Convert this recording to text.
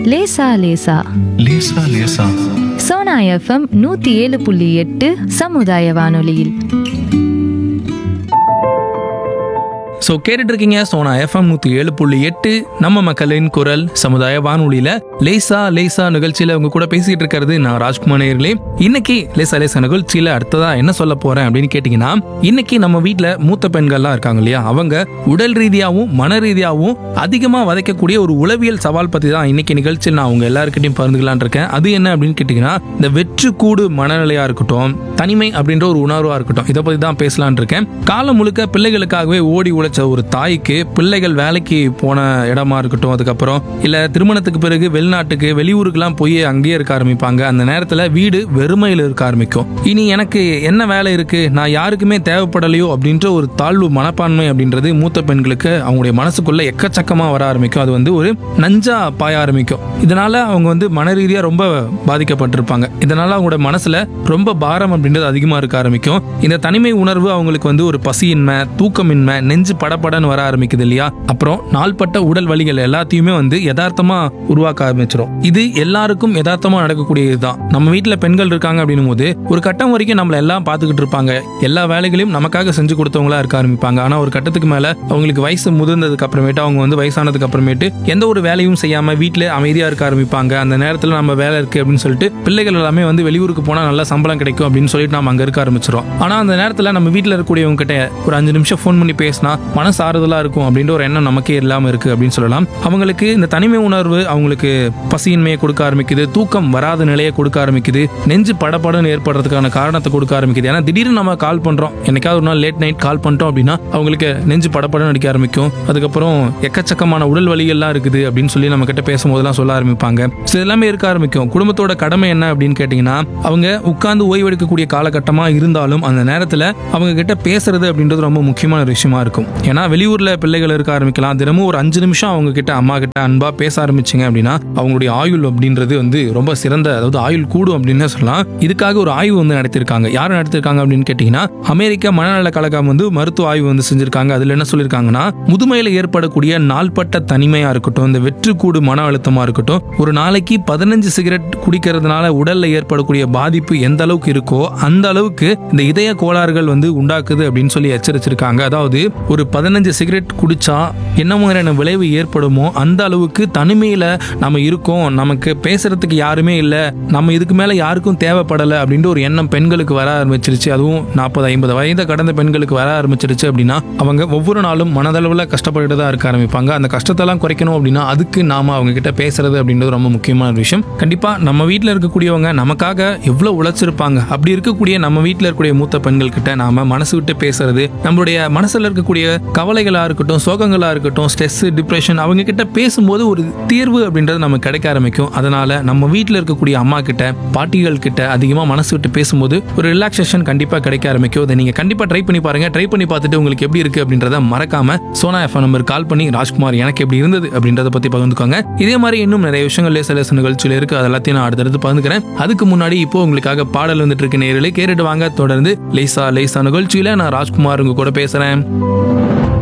லேசா லேசா லேசா லேசா சோனா எஃப்எம் நூத்தி ஏழு புள்ளி எட்டு சமுதாய வானொலியில் ஸோ கேட்டுட்டு இருக்கீங்க சோனா எஃப்எம் நூற்றி ஏழு புள்ளி எட்டு நம்ம மக்களின் குரல் சமுதாய வானொலியில் லேசா லேசா நிகழ்ச்சியில் உங்க கூட பேசிட்டு இருக்கிறது நான் ராஜ்குமார் நேயர்களே இன்னைக்கு லேசா லேசா நிகழ்ச்சியில் அடுத்ததா என்ன சொல்ல போறேன் அப்படின்னு கேட்டிங்கன்னா இன்னைக்கு நம்ம வீட்டில் மூத்த பெண்கள்லாம் இருக்காங்க இல்லையா அவங்க உடல் ரீதியாகவும் மன ரீதியாகவும் அதிகமாக வதைக்கக்கூடிய ஒரு உளவியல் சவால் பற்றி தான் இன்னைக்கு நிகழ்ச்சியில் நான் அவங்க எல்லாருக்கிட்டையும் பகிர்ந்துக்கலாம்னு இருக்கேன் அது என்ன அப்படின்னு கேட்டிங்கன்னா இந்த வெற்று கூடு மனநிலையாக இருக்கட்டும் தனிமை அப்படின்ற ஒரு உணர்வாக இருக்கட்டும் இதை பற்றி தான் பேசலாம்னு இருக்கேன் காலம் முழுக்க பிள்ளைகளுக்காகவே ஓடி உழைச்ச ஒரு தாய்க்கு பிள்ளைகள் வேலைக்கு போன இடமா இருக்கட்டும் அதுக்கப்புறம் இல்லை திருமணத்துக்கு பிறகு வெளிநாட்டுக்கு வெளியூருக்குலாம் போய் அங்கேயே இருக்க ஆரம்பிப்பாங்க அந்த நேரத்தில் வீடு வெறுமையில் இருக்க ஆரம்பிக்கும் இனி எனக்கு என்ன வேலை இருக்கு நான் யாருக்குமே தேவைப்படலையோ அப்படின்ற ஒரு தாழ்வு மனப்பான்மை அப்படின்றது மூத்த பெண்களுக்கு அவங்களுடைய மனசுக்குள்ள எக்கச்சக்கமாக வர ஆரம்பிக்கும் அது வந்து ஒரு நஞ்சா பாய ஆரம்பிக்கும் இதனால அவங்க வந்து மன ரீதியாக ரொம்ப பாதிக்கப்பட்டிருப்பாங்க இதனால அவங்களோட மனசுல ரொம்ப பாரம் அப்படின்றது அதிகமாக இருக்க ஆரம்பிக்கும் இந்த தனிமை உணர்வு அவங்களுக்கு வந்து ஒரு பசியின்மை தூக்கமின்மை நெஞ்சு படபடன்னு வர ஆரம்பிக்குது இல்லையா அப்புறம் நாள்பட்ட உடல் வலிகள் எல்லாத்தையுமே வந்து யதார்த்தமா உருவாக்க ஆரம்பிச்சிடும் இது எல்லாருக்கும் யதார்த்தமா நடக்கக்கூடியது தான் நம்ம வீட்டில் பெண்கள் இருக்காங்க அப்படின்னும் போது ஒரு கட்டம் வரைக்கும் நம்மள எல்லாம் பார்த்துக்கிட்டு இருப்பாங்க எல்லா வேலைகளையும் நமக்காக செஞ்சு கொடுத்தவங்களா இருக்க ஆரம்பிப்பாங்க ஆனா ஒரு கட்டத்துக்கு மேல அவங்களுக்கு வயசு முதிர்ந்ததுக்கு அப்புறமேட்டு அவங்க வந்து வயசானதுக்கு அப்புறமேட்டு எந்த ஒரு வேலையும் செய்யாம வீட்டில் அமைதியா இருக்க ஆரம்பிப்பாங்க அந்த நேரத்தில் நம்ம வேலை இருக்கு அப்படின்னு சொல்லிட்டு பிள்ளைகள் எல்லாமே வந்து வெளியூருக்கு போனா நல்ல சம்பளம் கிடைக்கும் அப்படின்னு சொல்லிட்டு நம்ம அங்க இருக்க ஆரம்பிச்சிடும் ஆனா அந்த நேரத்தில் நம்ம வீட்டில் இருக்கக்கூடியவங்க கிட்ட ஒரு அஞ்சு நிமிஷம் ஃபோன் பண்ணி பேசினா மனசு ஆறுதலா இருக்கும் அப்படின்ற ஒரு எண்ணம் நமக்கே இல்லாம இருக்கு அப்படின்னு சொல்லலாம் அவங்களுக்கு இந்த தனிமை உணர்வு அவங்களுக்கு பசியின்மையை கொடுக்க ஆரம்பிக்குது தூக்கம் வராத நிலையை கொடுக்க ஆரம்பிக்குது நெஞ்சு படபடன்னு ஏற்படுறதுக்கான காரணத்தை கொடுக்க ஆரம்பிக்குது ஏன்னா திடீர்னு நம்ம கால் பண்றோம் என்னைக்காவது ஒரு நாள் லேட் நைட் கால் பண்ணிட்டோம் அப்படின்னா அவங்களுக்கு நெஞ்சு படபடன்னு அடிக்க ஆரம்பிக்கும் அதுக்கப்புறம் எக்கச்சக்கமான உடல் வலிகள்லாம் இருக்குது அப்படின்னு சொல்லி நம்ம கிட்ட பேசும்போதெல்லாம் சொல்ல ஆரம்பிப்பாங்க ஸோ எல்லாமே இருக்க ஆரம்பிக்கும் குடும்பத்தோட கடமை என்ன அப்படின்னு கேட்டிங்கன்னா அவங்க உட்கார்ந்து ஓய்வெடுக்கக்கூடிய காலகட்டமா இருந்தாலும் அந்த நேரத்தில் அவங்க கிட்ட பேசுறது அப்படின்றது ரொம்ப முக்கியமான ஒரு விஷயமா இருக்கும் ஏன்னா வெளியூர்ல பிள்ளைகள் இருக்க ஆரம்பிக்கலாம் தினமும் ஒரு அஞ்சு நிமிஷம் அவங்க கிட்ட அம்மா கிட்ட அன்பா பேச ஆரம்பிச்சிங்க அப்படின்னா அவங்களுடைய ஆயுள் அப்படின்றது வந்து ரொம்ப சிறந்த அதாவது ஆயுள் கூடும் அப்படின்னு சொல்லலாம் இதுக்காக ஒரு ஆய்வு வந்து நடத்திருக்காங்க யார் நடத்திருக்காங்க அப்படின்னு கேட்டீங்கன்னா அமெரிக்க மனநல கழகம் வந்து மருத்துவ ஆய்வு வந்து செஞ்சிருக்காங்க அதுல என்ன சொல்லியிருக்காங்கன்னா முதுமையில ஏற்படக்கூடிய நாள்பட்ட தனிமையா இருக்கட்டும் இந்த வெற்றுக்கூடு மன அழுத்தமா இருக்கட்டும் ஒரு நாளைக்கு பதினஞ்சு சிகரெட் குடிக்கிறதுனால உடல்ல ஏற்படக்கூடிய பாதிப்பு எந்த அளவுக்கு இருக்கோ அந்த அளவுக்கு இந்த இதய கோளாறுகள் வந்து உண்டாக்குது அப்படின்னு சொல்லி எச்சரிச்சிருக்காங்க அதாவது ஒரு பதினஞ்சு சிகரெட் குடிச்சா என்ன மாதிரியான விளைவு ஏற்படுமோ அந்த அளவுக்கு தனிமையில நம்ம இருக்கோம் நமக்கு பேசுறதுக்கு யாருமே இல்லை நம்ம இதுக்கு மேல யாருக்கும் தேவைப்படலை அப்படின்ற ஒரு எண்ணம் பெண்களுக்கு வர ஆரம்பிச்சிருச்சு அதுவும் நாற்பது ஐம்பது வயதை கடந்த பெண்களுக்கு வர ஆரம்பிச்சிருச்சு அப்படின்னா அவங்க ஒவ்வொரு நாளும் மனதளவில் கஷ்டப்பட்டு தான் இருக்க ஆரம்பிப்பாங்க அந்த கஷ்டத்தெல்லாம் குறைக்கணும் அப்படின்னா அதுக்கு நாம அவங்க கிட்ட பேசுறது அப்படின்றது ரொம்ப முக்கியமான ஒரு விஷயம் கண்டிப்பா நம்ம வீட்டில் இருக்கக்கூடியவங்க நமக்காக எவ்வளவு உழைச்சிருப்பாங்க அப்படி இருக்கக்கூடிய நம்ம வீட்டில் இருக்கக்கூடிய மூத்த பெண்கள் கிட்ட நாம மனசு விட்டு பேசுறது நம்மளுடைய மனசுல இருக்கக்கூடிய கவலைகளா இருக்கட்டும் சோகங்களா இருக்கட்டும் ஸ்ட்ரெஸ் டிப்ரெஷன் அவங்க கிட்ட பேசும்போது ஒரு தீர்வு அப்படின்றது நமக்கு கிடைக்க ஆரம்பிக்கும் அதனால நம்ம வீட்டில் இருக்கக்கூடிய அம்மா கிட்ட பாட்டிகள் கிட்ட அதிகமாக மனசு விட்டு பேசும்போது ஒரு ரிலாக்ஸேஷன் கண்டிப்பாக கிடைக்க ஆரம்பிக்கும் அதை நீங்கள் கண்டிப்பாக ட்ரை பண்ணி பாருங்க ட்ரை பண்ணி பார்த்துட்டு உங்களுக்கு எப்படி இருக்கு அப்படின்றத மறக்காம சோனா எஃப் நம்பர் கால் பண்ணி ராஜ்குமார் எனக்கு எப்படி இருந்தது அப்படின்றத பற்றி பகிர்ந்துக்கோங்க இதே மாதிரி இன்னும் நிறைய விஷயங்கள் லேச லேச நிகழ்ச்சியில் இருக்கு அது எல்லாத்தையும் நான் அடுத்தடுத்து பகிர்ந்துக்கிறேன் அதுக்கு முன்னாடி இப்போ உங்களுக்காக பாடல் வந்துட்டு இருக்க நேரலை கேட்டுட்டு வாங்க தொடர்ந்து லேசா லேசா நிகழ்ச்சியில நான் ராஜ்குமார் உங்க கூட பேசுறேன்